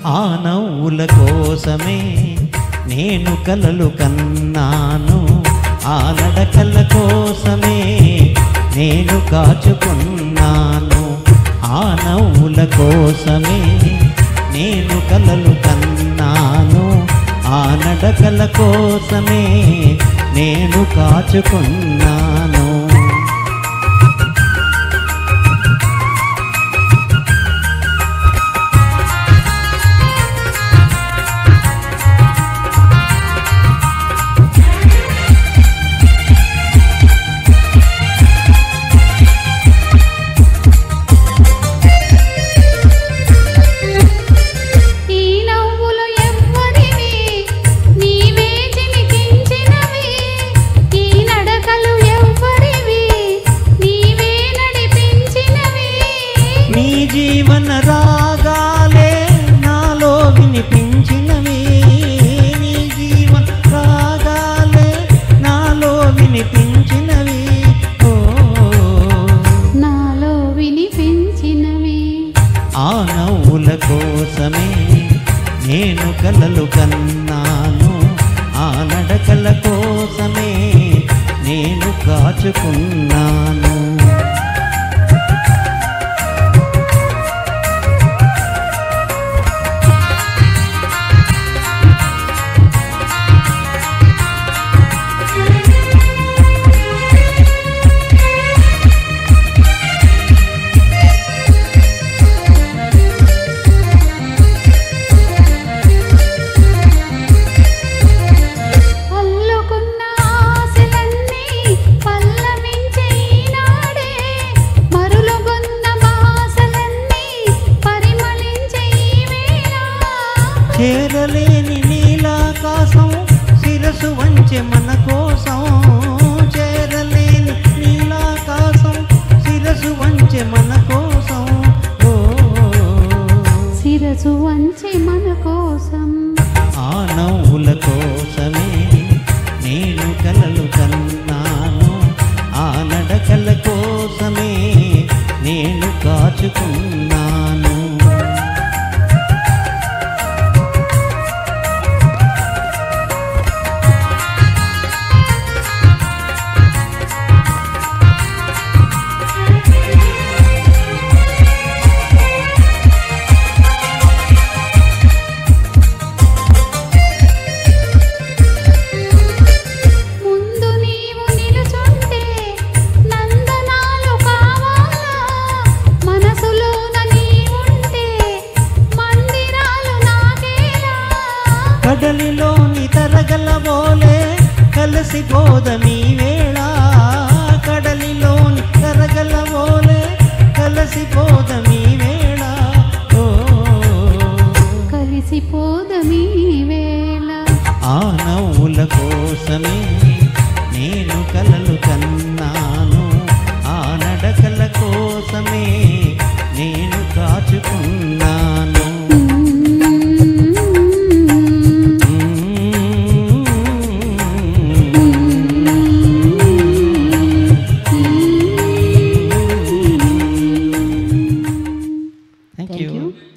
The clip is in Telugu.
ఆ నవ్వుల కోసమే నేను కలలు కన్నాను ఆ నడకల కోసమే నేను కాచుకున్నాను ఆ నవ్వుల కోసమే నేను కలలు కన్నాను ఆ నడకల కోసమే నేను కాచుకున్నాను ఈ నవ్వులు ఎవ్వరివి నీవే చిలికించినవి ఈ నడకలు ఎవ్వరివి నీవే నడిపించినవి నీ జీవన రాగాలే నాలో వినిపించినవి నీ జీవన రాగాలే నాలో వినిపించినవి ఓ నాలో వినిపించినవి ఆ నవ్వుల కోసమే నేను కలలు కన్నాను ఆ నడకల కోసమే నేను కాచుకున్నాను అల్లుకున్న ఆశలన్నీ పల్లవించే ఈనాడే మరులుగొన్న బాసలన్నీ పరిమళించే ఈ వేళ చేరలేని నీలాకాశం శిరసు వంచె మన కోసం చేరలేని నీలాకాశం శిరసు వంచె మన కోసం ఓ శిరసు వంచి మన కోసం ఆ నవ్వుల కోసమే నేను కలలు కన్నాను ఆ నడకల కోసమే నేను కాచుకున్నాను ముందు నీవు నిలుచుంటే నందనాలు కావాలా మనసులోన నీవుంటే మందిరాలు నాకేలా కడలిలోని తరగలబోలే కలిసి బోధమీ వేళ కడలిలోని తరగలబోలే కలిసి బోధమీ వేళ ఓ కలిసిపోదమీ వేళ ఆ నవ్వుల కోసమే నేను కలలు కన్నాను ఆ నడకల కోసమే నేను కాచుకున్నాను థ్యాంక్ Thank యూ you.